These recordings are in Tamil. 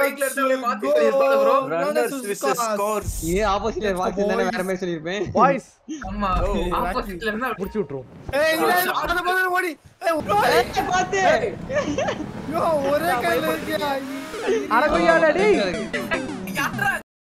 பைக்ல இருந்தவங்களே பாத்து பேசுறது ப்ரோ ரன்னர்ஸ் விசஸ் ஸ்கோர்ஸ் இதே ஆப்போசிட்ல வாட்ச் தானே வேற மாதிரி சொல்லிருப்பேன் பாய்ஸ் ஆமா ஆப்போசிட்ல இருந்தா முடிச்சு விட்டுருவோம் ஏய் இல்ல, இல்ல, அத பதில் ஓடி ஏய், ஓடி. ஏய், பாத்து ஐயோ, ஒரே கையில இருக்கியா அட கொய்யால டேய் யாரா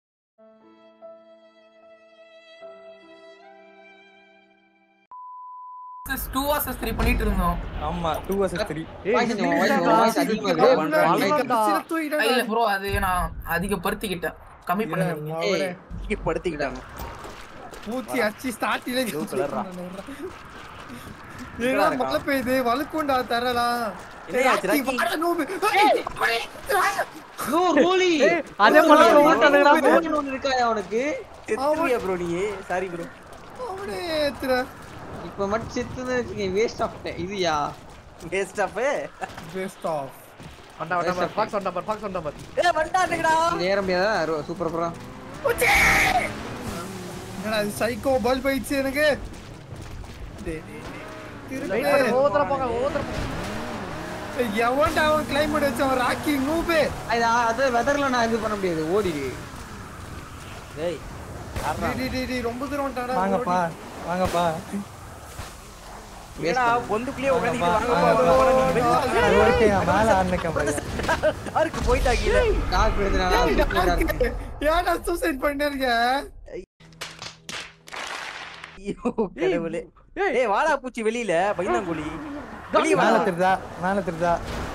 டூ வர்சஸ் த்ரீ பண்ணிட்டு இருந்தோம் ஆமா 2 vs 3 ஏய் வாய்ஸ் இது வாய்ஸ் இல்லடா. வாய்ஸ் அதிகமா ஏய், இருக்கு வளர்ந்தா. கடைசியில தூக்கிட்டேன் இல்ல ப்ரோ அது நான் அதிகப்படுத்திக்கிட்டேன் கம்மி பண்ணிக்கிறேன் ஏய், இங்க படுத்திக்கிட்டாங்க மூச்சி அச்சி ஸ்டார்டிலே Blue colour ஆ. ஏன்னா மழை பெய்யுது வழுக்குண்டா தரலாம் என்ன ஆச்சு, ராக்கி? நோ ரோலி ஏய், அதே மாதிரி ஓட்டானுங்கடா ரோலி ஒன்னு இருக்கா அவனுக்கு செத்துறியா ப்ரோ நீ சாரி ப்ரோ அவனே ஏத்துற இப்ப மட்டும் செத்துன்னு வச்சுக்கேன் வேஸ்ட் ஆஃப் இதுயா வேஸ்ட் ஆஃப் பெஸ்ட் ஆஃப் வண்டா வண்டா பார் பாக்ஸ் வண்டா பார் பாக்ஸ் வண்டா பார் ஏ வண்டானுங்கடா ஏற முடியாதா சூப்பர் ப்ரோ என்னடா இது சைக்கோ பல் போயிடுச்சு எனக்கு டேய், டேய், டேய். ரைட் பண்ணு திருப்பு. ஓவத்துல போங்க ஓவத்துல போங்க ஏய், எவன்டா அவன் கிளைமேட் வச்சவன் ராக்கி நூபே அது அது வெதர்ல நான் இது பண்ண முடியாது ஓடிடு டேய் டேய், டேய், டேய், டேய், ரொம்ப தூரம் வந்துட்டாடா, வாங்கப்பா வாங்கப்பா ஏடா பொந்துக்குள்ளே உட்கார்ந்து வாங்கப்பா, வாங்க வாங்கப்பா. வாங்க அது ஓகே நான் மேல ஆரம்பிக்க யாருக்கு போயிட்டாங்க டாக் விழுந்துனால ஓடி. ஏன்டா சூசைட் பண்ணிட்டு இருக்க ஐயோ கடவுளே ஏய். ஏய் வாடா பூச்சி வெளியில பைனாங்குழி வெளிய மேல வா திருதா மேல திருதா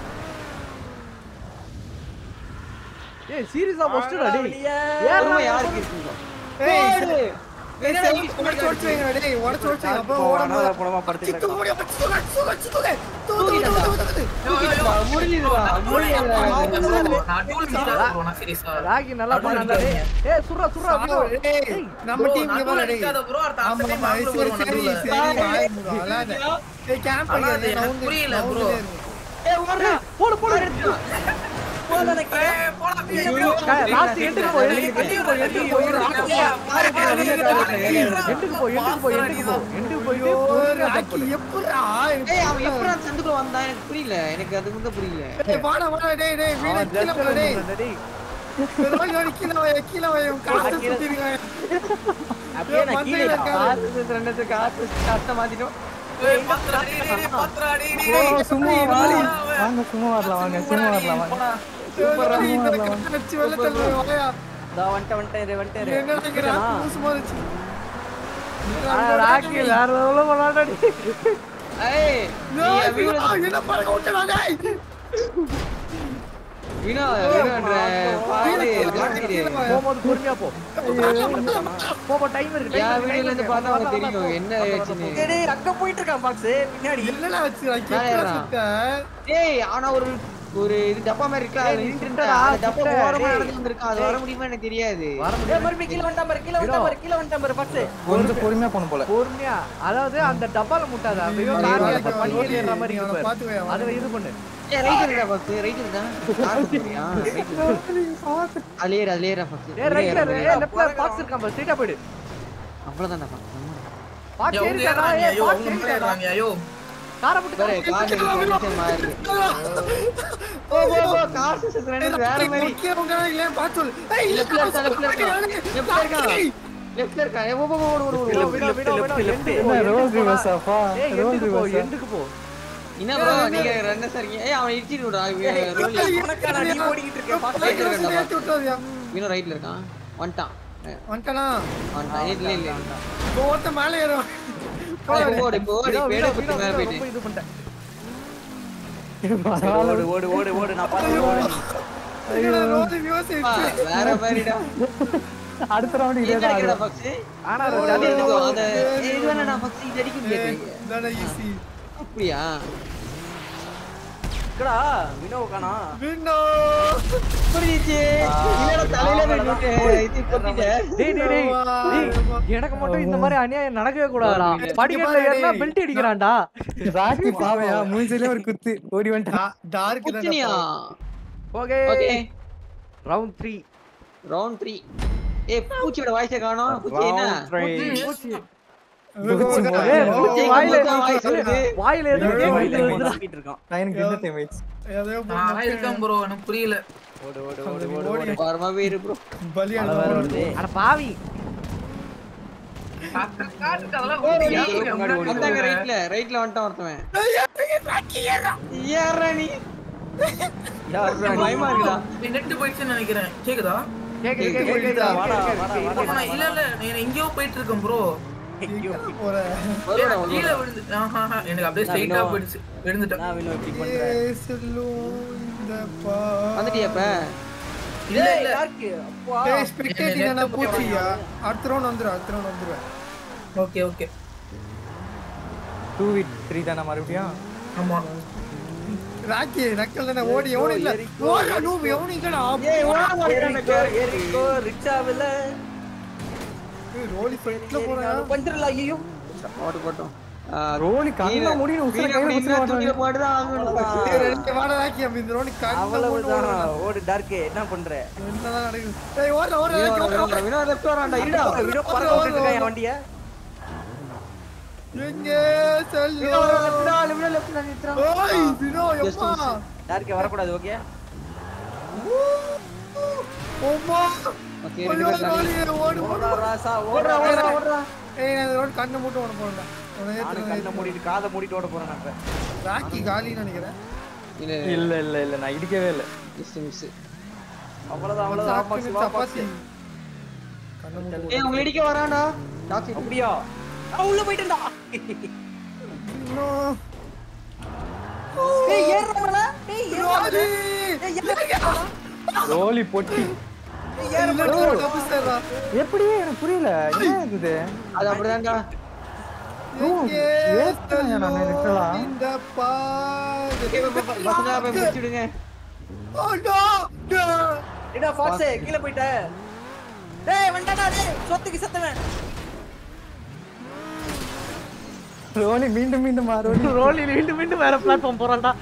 ஏய் சீரியஸா மஸ்டடா டேய் வெளிய. பொறுமை யாருக்கு இருக்குங்க ஏய், போடு. ஏய், சரி, உடைச்சு உடைச்சு வைங்கடா, டேய், உடைச்சு உடைச்சு வைங்க. அப்போ போடா, ஓடும்போது அனாதை போனமா படுத்து அடிச்சு தூக்கு கிடக்கு. முடியும், அடிச்சு தூக்கு, அடிச்சு தூக்கு, அடிச்சு தூக்கு. தூக்கு, தூக்கு, தூக்கு, தூக்கு, தூக்கு. முடியுதுடா முடியுதுடா நான் டூல் மிஸ்டர் ப்ரோ நான் சீரியஸா ராகி நல்லா பண்ணாடா டேய் ஏய் சுர்ரா சுர்ரா வினோ ஏய், நம்ம Bro, டீம் இங்க நடுவுல பாரு, டேய். நிக்காத bro, அடுத்த ஆமா, அடுத்த time ஆமா, நாங்களும் சரி, வருவோம் சரி, நடுவுல. சரி, வாயை மூடு, அழாத. ஏய், camp அழாத, அடிக்காத, எனக்கு நவுந்து- புரியல, bro. நவுந்துட்டே இரு. ஏய் ஓடுடா போடு போடு ஏய், போடா, வெளிய, வெளிய. லாஸ்ட் எண்டுக்கு போ எண்டுக்கு எண்டுக்கு போ எண்டுக்கு போ எண்டுக்கு போ எண்டுக்கு போ எண்டுக்கு போ எண்டுக்கு போ எண்டுக்கு போயிட்டு ஐயோ, பொறுமையா jump ராக்கி, பண்ணு. எப்புட்றா? ஏய் அவன் எப்படா சந்துக்குள்ள வந்தான் எனக்கு புரியல எனக்கு அது வந்து புரியல ஏய், வாடா, வாடா, டேய், டேய், வீட அவன் கீழே just போடா, டேய். இருந்தா டேய். ரோல் ரோல் கீழே வை, கீழே வை, உன் காசை கீழே. சுத்திருங்க. அப்படியே நான் கீழே மண்டையில இருக்காது. காத்து ரெண்டு காத்து கஷ்டம் மாத்திட்டோம் ஏய், பாத்துடா, டேய், டேய், டேய், பாத்துடா, டேய், டேய், டேய், டேய். சும்மா டேய், வாங்க ரோலி. வாங்க சும்மா வரலாம் வாங்க சும்மா வரலாம் வாங்க ரோலி, இந்த கட்டை வச்சு வெள்ளத்துல வாயா. இதோ வந்துட்டேன் வந்துட்டேன் இரு, வந்துட்டேன் இரு. என்னடா இங்க ராக்கி லூசு மாதிரி வச்சு. ஆ, ராக்கி வேற லெவல்ல பண்ணாடா டேய் ஏய் No, நீ ஐயோ, என்ன பழக்க விட்டுடா, டேய். வினோ வினோன்ற பாரு காத்திரு போகும்போது பொறுமையா போ போப்போ டைம் இருக்கு யா time வீடியோல இருந்து இருக்கு. பார்த்தா உனக்கு தெரியும் என்ன ஆச்சுன்னு டேய், டேய், அங்க போயிட்டு இருக்கான் பாக்ஸ் பின்னாடி என்னடா வச்சு ராக்கி, மேலே எப்படிடா ஏறான். சுத்த? ஏய் ஆனா ஒரு ஒரு இது டப்பா மாதிரி இருக்கா ஏய், அது நீ இருக்கு சின்னடா, அந்த டப்பா சின்ன, ஓரமா டேய். நடந்து வந்திருக்கான் அது வர முடியுமா எனக்கு தெரியாது வர ஏய், முடியாது மறுபடியும் கீழே வந்துட்டான் பாரு கீழே வந்துட்டான் பாரு கீழே வந்துட்டான் பாரு பாக்ஸ் கொஞ்சம் பொறுமையா போகணும் போல பொறுமையா அதாவது அந்த டப்பால முட்டாத அப்படியே நீ கார்ல வாடா, அந்த ரோலி, பனியல் ஏறுற மாதிரி நீ இருக்கு அவனை பாரு. பார்த்து வை, அவனை. அதுல இது பண்ணு ஏய் ரைட் இருக்கா ஃபர்ஸ்ட் ரைட் இருக்கா கார் போறியா அதுல ஏறு அதுல ஏறு ஃபர்ஸ்ட் ஏய் ரைட்ல ஏய் லெஃப்ட்ல பாக்ஸ் இருக்கான் பாரு ஸ்ட்ரைட்டா போயிடு அவ்வளவுதான் பாக்ஸ் ஏய், அவங்க ஏறிட்டாடா ஏறுறாங்க, ஏய் ஐயோ, பாக்ஸ் அவங்க மேல ஏறிட்டாடா ஏறுறாங்க, ஐயோ. காரை போட்டு பாரு கார் எடுத்து மாதிரி ஓ ஓ ஓ கார் சுத்துறேன் வேற ராக்கி, மாதிரி முக்கியவங்க இல்லையா, பார்த்து சொல்லு. ஏய், லெஃப்ட்ல இருக்கா லெஃப்ட்ல இருக்கா லெஃப்ட்ல இருக்கா ராக்கி. லெஃப்ட்ல இருக்கா ஏய், ஓ ஓ ஓடு ஓடு ஓடு வினோ, ஓடு வினோ, வினோ, வினோ, எண்டுக்கு போ, என்ன ரோல் எண்டுக்கு போடா. ரிவர்ஸாப்பா ஏய் ரோல் எண்டுக்கு போ ரிவர்ஸா எண்டுக்கு போ என்ன ப்ரோ நீங்க ரன்னர்ஸ் இருக்கீங்க ஏய் அவன் இடிச்சிட்டு விடுறா ரோலி உனக்காடா நீ ஓடிக்கிட்டு இருக்க பாக்ஸ் ராக்கி, ராக்கி, ஏத்தி விட்டுறாதயா. வினோ ரைட்ல இருக்கான் வந்துட்டான் வந்துட்டானா? வந்துட்டான் இல்ல இல்ல இல்ல இப்போ ஒருத்தன் மேலே ஏறும். இப்போ ஓடு இப்போ ஓடு வினோ, இப்போ வினோ, எடு வினோ, மேல வினோ, போயிட்டு ரொம்ப இது பண்ணிட்டேன் ஓடு ஓடு ஓடு ஓடு நான் பாத்து ஓடு என்னடா, ரோலி விவசாயி. அப்பா, வேற மாதிரிடா அடுத்த ரவுண்ட் இதே எங்க தான் அடிக்கிறா ஆகும். பக்ஸ் ஆனா அது அது எடுத்துக்கோ அந்த ஏய், இது வேணா பக்ஸ் இது அடிக்க ஏய், முடியாது இதான்டா easy. அப்படியா இருக்கடா வினோ காணா வின்னோ. புரியுச்சு இல்லடா தலையில போயிட்டு இது கொட்டிட்ட டேய் டேய் டேய் டேய், எனக்கு மட்டும் இந்த மாதிரி அநியாயம் நடக்கவே கூடாதுடா படிக்கட்டுல ஏறினா பெல்ட் அடிக்கிறான்டா ராக்கி பாவையா மூஞ்சிலே ஒரு குத்து ஓடி வந்துட்டான் டா- dark தான்டா குச்சினியா ஓகே ஓகே ரவுண்ட் 3 ரவுண்ட் 3 ஏய் பூச்சியோட வாய்ஸை காணோம் பூச்சி என்ன பூச்சி பூச்சி மோதி. ஏய் பூச்சி வாயில வாய்ஸ் வருது வாயில எதுவும் கேக்குது சுத்திட்டு இருக்கான் நான் எனக்கு என்ன டேமேஜ் எதையோ நான் இருக்கேன் போட்டு bro, எனக்கு புரியல ஓடு ஓடு அந்த ஓடு நீ ஓடு ஓடி ஓடு வரமாவே இரு ப்ரோ பலியான மழை வேற வருது. அட பாவி காட்டுக்கு அதெல்லாம் ஊத்தி முன்னாடி ஓடி வந்தாங்க ரைட்ல ரைட்ல வந்துட்டான் ஒருத்தவன் ஏறா நீ யாருடா நீ? பயமா இருக்குடா நெட்டு போயிடுச்சுன்னு நினைக்கிறேன் கேக்குதா கேக்குது கேக்குது, கேக்குது கேக்குதா? வாடா வாடா வாடா ஆனா இல்ல இல்ல நான் எங்கேயோ போயிட்டு இருக்கேன் ப்ரோ போற வருவாடா கீழே வருவாடா விழுந்து ஆஹா, ஆஹா, எனக்கு அப்படியே நான் ஸ்ட்ரைட்டா இன்னும் போயிடுச்சு விழுந்துட்டேன் நான் இன்னும் இப்படி பண்றேன் ஏ செல்லும் இந்த பா வந்துட்டியா இப்ப இல்ல டேய், இல்ல யாருக்கு? அப்பா. டேய் ஸ்பெக்டேட்டிங் என்ன என்ன net போச்சியா அடுத்த ரவுண்ட் வந்துரும் அடுத்த ரவுண்ட் வந்துரும் okay okay two with three தானே மறுபடியும் ஆமா ராக்கி நக்கல் தானே ஓடி எவனும் இல்ல ஓட நூ எவனும் இல்லடா ஏய் ஓட ஏறிக்கோ, ஏறிக்கோ, ரிக்ஷாவுல. ரோலி ஃப்ரண்ட்ல போறா ஏறினாலும் பஞ்சர்ல, ஐயையோ. ஓட்டு போட்டோம் ரோலி கண்ணா முடியும் உசுர கையில வீணா குத்துற தூக்கில மாட்டாங்க போட்டுதான் ஆகணும் டேய் ரெண்டு வாடா ராக்கி அப்ப இந்த ரோலி கண்ண அவ்வளவுதான். போடு ஓடு டார்க்கு என்ன பண்ற என்னதான் நடக்குது டேய் ஓட ஓட வினோ ராக்கி வினோ ஓட வினோ லெஃப்ட் வரான்டா இருடா வினோ பறக்க விட்டுட்டு இருக்கான் என் வண்டிய எங்க செல்லு வினோ லெஃப்டா வினோ லெஃப்ட்ல நிறுத்துறான் ஓய் வினோ எப்பா டார்க்கு வரக்கூடாது ஓகே ஓமா ஓகே ஐயோ ரோலி ஓடு ஓடு ஓடுறா ராசா ஓடுறா ஓடுறா ஓடுறா ஓடுறா ஏய் நான் ரோட் கண்ணை மட்டும் ஓட போறேன்டா உன்னை நானும் ஏத்துறேன் கண்ணை மூடிட்டு காதை மூடிட்டு ஓட போறேன் நான் இப்ப. ராக்கி காலின்னு நினைக்கிறேன் இல்ல இல்ல இல்ல இல்ல நான் இடிக்கவே இல்ல மிஸ் மிஸ் அவ்வளவுதான் அவ்வளவுதான் ஆமா, சாக்கு சிவா சப்பாத்தி பாக்ஸ். கண்ணை மூட்டு ஏய் உங்களை இடிக்க வரான்டா டாக்ஸி அப்படியா நான் உள்ள போயிட்டேன்டா இன்னும் ஏய் ஏறுறவங்கள ஏய் ரோலி ஏய் ஏறுறவங்கள ரோலி பொட்டி எப்படி எனக்கு புரியல என்ன இது அது அப்படிதான்டா ஏத்துறேன் நானு literal-ஆ. பசங்க போய் முடிச்சுடுங்க ஏடா ஃபாக்ஸ் கீழ போயிட்ட டேய் வந்துடா டேய் சொத்துக்கு செத்தவன் ரோலி மீண்டும் மீண்டும் மா, ரோலி ரோலி மீண்டும் மீண்டும் வேற பிளாட்ஃபார்ம் போறான்டா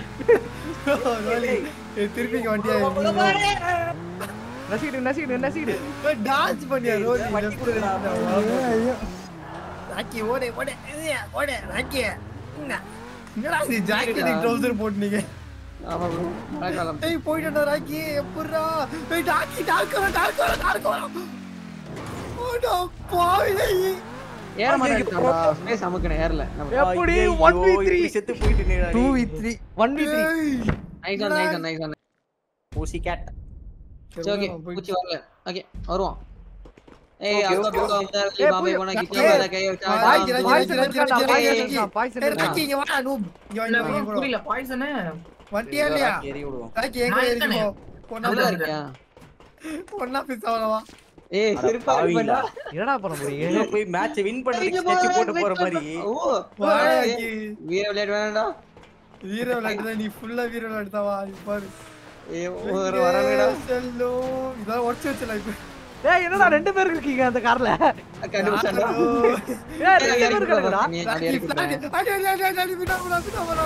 திருப்பி வண்டியா நசிக்கிடு நசிக்கிடு நசிக்கிடு டான்ஸ் பண்ணியா ரோலி வண்டி கொடுங்கடா ஐயோ, ஐயோ ராக்கி ஓடு ஓடு இதுயா, ஓடு ராக்கி என்ன? என்னடா இது ஜாக்கெட் ட்ரவுசர் போட்டுனீங்க ஆமா ப்ரோ மழைக்காலம் ஏய் போயிட்டா ராக்கி எப்படிடா ஏய் டாக்கி டாக் வர டாக் வர டாக் வர ஓடா பாவி ஏற மாட்டேங்கிறான்டா ஸ்பேஸ் அமுக்கணும் ஏறல நம்ம எப்படி ஐயையோ, ஒன் வி த்ரீ இப்படி செத்து போயிட்டு two with three one v three nice one nice one nice one ஊசி கேட் சரி ஓகே பூச்சி வரல ஓகே வருவான் ஏய் Okay, அந்த okay, பக்கம் okay. வந்து ஏய், பாம்பே புரிய- போனா கிட்ட ஏய், மேல கை வச்சா ராக்கி, ராக்கி, பாம்பு. ராக்கி, பாய்சன் இருக்கான்டா ராக்கி, பாய்சன் ராக்கி. இருக்கான் பாய்சன் ஏய் இருக்கான் ராக்கி இங்க வா நூப் இங்க வா இல்ல இங்க வா, இங்க வா புரியல பாய்சனு வண்டியா இல்லையா ஏறி விடுவோம் ராக்கி எங்க நான் ஏறி இருக்கேனே. போ ஒண்ணா நல்லா இருக்கியா ஒண்ணா பேச வரவா ஏய் அட செருப்பா பாவிங்களா. என்னடா பண்ண முடியும் எங்க போய் மேட்ச் வின் பண்றதுக்கு ஸ்கெட்ச் போட்டு போற மாதிரி ஓ வா ராக்கி வீர விளையாட்டு வேணாம்டா வீர விளையாடுதா நீ ஃபுல்லா வீர விளையாடுதா வா நீ பாரு ஏய் ஒரு வரவேடா செல்லோ இதான் உடச்சு வச்சல இப்ப ஏய் என்னடா ரெண்டு பேர் இருக்கீங்க அந்த கார்ல கண்டுபிடிச்சாண்டா ஏய் ரெண்டு பேர் இருக்காங்கடா நீ ராக்கி அடி flag. அடி அடி அடி அடி அடி அடி விடா விடா விடா விடா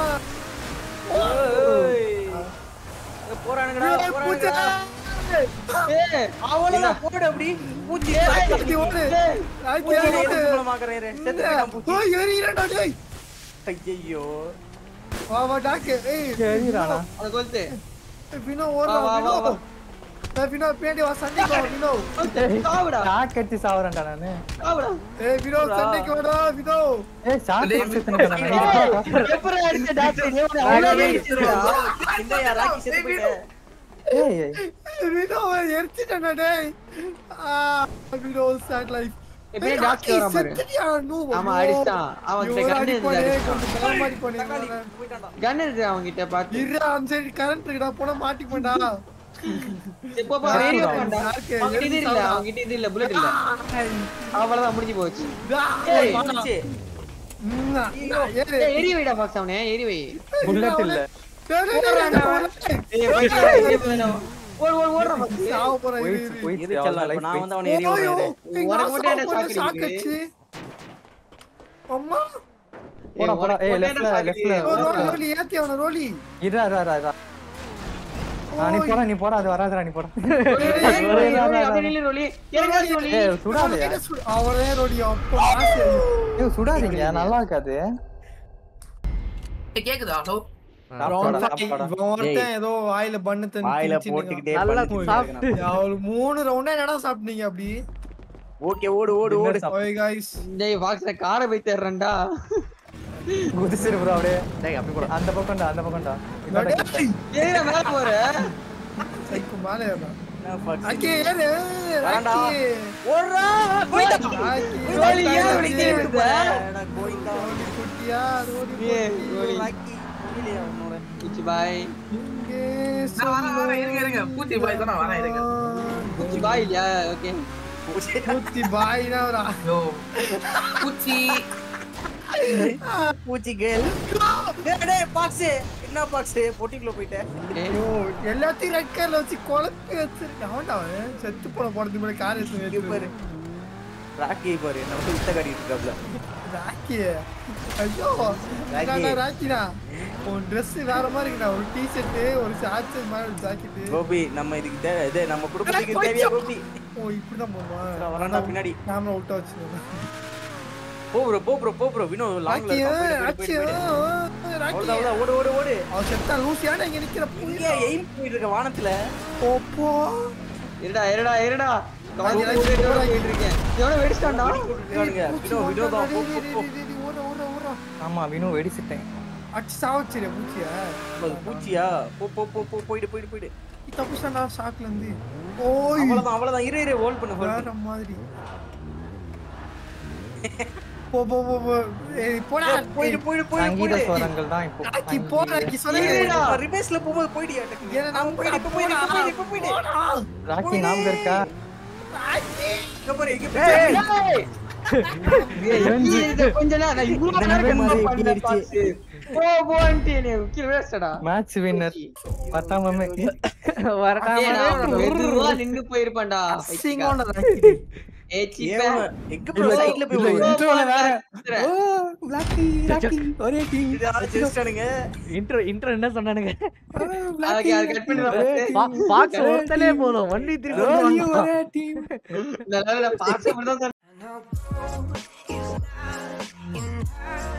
ஏய். ஏய், போறானுங்கடா ஏய், பூச்சா. போறானுங்கடா ஏய் அவ்வளவுதான் போடு அப்படி பூச்சி ராக்கி ஓடு ராக்கி பூச்சி ஓடு எதுக்கு மூலமாக்குறேன் இரு. செத்து போயிட்டான் பூச்சி ஓய் எரியிரடா டேய் ஐயோ வா வா டாக்கு ஏய் சரிடானா அத கொல்து வினோ வா, ஓடுறா வா, வினோ வா, வா. ஏய் வினோ பேண்டி வா சண்டைக்கு வா வினோ சாவுடா ஷாக் அடிச்சு சாவறேன்டா நானு சாவுடா ஏய் வினோ சண்டைக்கு வாடா வினோ ஏய் ஷாக் டேய், அடிச்சு செத்துட்டேன் எப்பற அடிச்ச டாக்டர் நீ ஒரு ராக்கி அவ்வளவு அடிச்சிருடா. என்னய்யா, ராக்கி செத்து போயிட்ட. ஏய் ஏய் வினோ எரிச்சிட்டடா டேய் ஆ வினோ சாட் லைஃப் எப்பயே டாக்டர் வர பாரு செத்துட்டியா நூ ஆமா அடிச்சான் அவன் கிட்ட கண்ணு அடி இருக்கு போனே அடிச்சான். கொஞ்சம் பலமாடி போனே தக்காளி போயிட்டான்டா. கண்ணு இருக்கு அவன் கிட்ட பாத்து இரு அந்த சைடு கரண்ட் இருக்குடா போனா மாட்டிப்போண்டா இப்போ பா ரேடியோ பண்ணா அவன் கிட்ட இது இல்ல அவன் கிட்ட இது இல்ல புல்லட் இல்ல அவ்வளவுதான் முடிஞ்சு போச்சு ஏய், பூச்சி. ஏறு ஏய் எரி வைடா பாக்ஸ் அவனே எரி வை புல்லட் இல்ல டேய், டேய், டேய், டேய், ஏய் பைக்ல எரி போடா ஓடு ஓடு ஓடுற பாக்ஸ் சாவ போறேன் இரு, போயிடுச்சு இரு. போயிடுச்சு இரு செல்லம், அவ்வளவு இப்ப நான் லைஃப் வந்து அவனை எறி ஓய்யோ, விடுறேன். எங்க உனக்கு மட்டும் என்ன சாவு போன சாக்கு சாக்கு அடிக்குது? அடிச்சு. அம்மா போடா போடா ஏய் லெஃப்ட்ல லெஃப்ட்ல ஓ, ரோலி, ரோலி, ஏத்தி அவன, ரோலி. இதா இதா இதா, இதா ஆ, நீ போடா நீ போடா அது வராதுடா நீ போடா ஏய் சுடாதயா அவன்கிட்ட சு- அவனே ரோலி, அப்பா, ஆசை. ஏய் சுடாதீங்க நல்லா இருக்காது ஏய், கேக்குதா ஹலோ round சாப்பிடா, five. சாப்பிடா. இவன் ஒருத்தன் ஏதோ வாயில பண்ணு தண்ணி வாயில திணிச்சுன்னு போட்டுக்கிட்டே நல்லா பண்ணிட்டு சாப்பிட்டு. இருக்கான். ஒரு மூணு ரவுண்டா என்னடா சாப்பிட்டீங்க அப்படி ஓகே ஓடு ஓடு ஓடு ஓய் गाइस டேய் பாக்ஸ்ல காரை போய் தேடுறேன்டா குதிச்சிரு bro அப்படியே டேய் அப்படி போடா அந்த பக்கம்டா அந்த பக்கம்டா இதோட கிட்ட. ஏய் மேல போற சைக்கு மேலே ஏறா என்ன fuck? அக்கி ஏறு வேண்டாம். அக்கி ஓடுறா, போயிட்டா. அக்கி கோழி ஏன் இப்படி அக்கி, தீவிடுத? நான் going down. கோழி குட்டியா அது ஓடி ஏய், கோழி. Lucky. இல்லையா உன்னோட? குச்சி பாய் இங்கே நான் வரேன், வரேன், இருங்க, இருங்க. பூச்சி பாய் தான் நான் வரேன், இருங்க. குச்சி பாய் இல்லையா ஓகே பூச்சி பாய்னா ஒரு யோ, பூச்சி பூச்சிகள் டேய் டேய் பாக்ஸ் என்ன பாக்ஸ் பொட்டிக்குள்ள போயிட்டேன் ஐயோ, எல்லாத்தையும் ரெட் கலர்ல வச்சு குழப்பி வச்சிருக்கேன் அவன்டா அவன் செத்து போன போறது முன்னாடி கார் எடுத்து பாரு ராக்கி பாரு நம்ம வித்த காட்டிட்டு இருக்காப்ல ராக்கி ஐயோ ராக்கி. இதாண்டா ராக்கிடா உன் Dress வேற மாதிரி இருக்குடா ஒரு டி ஷர்ட் ஒரு ஷார்ட்ஸ் மாதிரி ஒரு ஜாக்கெட் கோபி நம்ம இதுக்கு தேவை இது நம்ம குடும்பத்துக்கு தேவையா கோபி ஓ இப்படிதான் போமா வரான்டா பின்னாடி கேமரா விட்டு வச்சிருந்தேன் போ ப்ரோ போ ப்ரோ போ ப்ரோ வினோ லாங்ல ராக்கி ராக்கி ராக்கி அவ்வளவுதான் ஓடு ஓடு ஓடு அவன் செத்தா லூசியான இங்க நிக்கிற இங்க எய்ம் போயிட்டு இருக்க வானத்துல போப்போ இருடா இருடா இருடா ராக்கி, காலேஜ் ராக்கி, எவ்வளவு ராக்கி. போயிட்டுருக்கேன் எவ்வளவு வெடிச்சிட்டான்டா இருக்கானுங்க வினோ வினோ தான் போ போ, போ ஓட ஓட ஓட ஆமா வினோ வெடிச்சிட்டேன் அடிச்சு சாவச்சிரு பூச்சிய அது பூச்சியா போ போ போ போ போயிடு போயிடு போயிடு தப்புசாண்டா ஷாக்ல இருந்து ஓய் அவ்வளவுதான் அவ்வளவுதான் இரு இரு ஹோல்ட் பண்ணு hold வேற பண்ணு மாதிரி போ போ போ போ ஏய் போடா போயிடு போயிடு போயிடு சங்கீத போயிடு ஸ்வரங்கள் தான் இப்போ ராக்கி போடா ராக்கி இருடா சொல்லுடா ரிவேஸ்ல போகும்போது போயிடியா டக்கு ஏன்னா நான் போயிடு இப்ப போயிடு இப்ப போயிடு இப்ப போயிடு ராக்கி ஞாபகம் இருக்கா இங்க பாரு இங்க பாரு கொஞ்ச நேரம் நான் இவ்வளவு இந்த நேரம் நிலைமை கன்ஃபார்ம் எப்படி பண்ணேன் ஆயிடுச்சு? பாஸ். போ போன்ட்டு நீ கீழ வேஸ்டடா மேட்ச் வின்னர் பத்தாம நான் மெதுவா நின்னு போயிருப்பேன்டா சிங்கோட ராக்கி ஏ சீப்பே ஏன் எங்க ப்ரோ சைடுல போய் இல்ல, விழுகுது? இன்ட்ரோல வேற ராக்கி ராக்கி ஒரே டீம் இது யாரோ ஜெயிச்சிட்டானுங்க. இன்ட்ரோ இன்ட்ரோ என்ன சொன்னானுங்க அதுக்கு அது கட் பண்ணிடுறா பாக்ஸ் ஒருத்தலே போதும் வண்டி திருப்பி வரணும். ஒரே டீம் நல்ல வேலை பாஸ் மட்டும் தான் And how cold is not enough.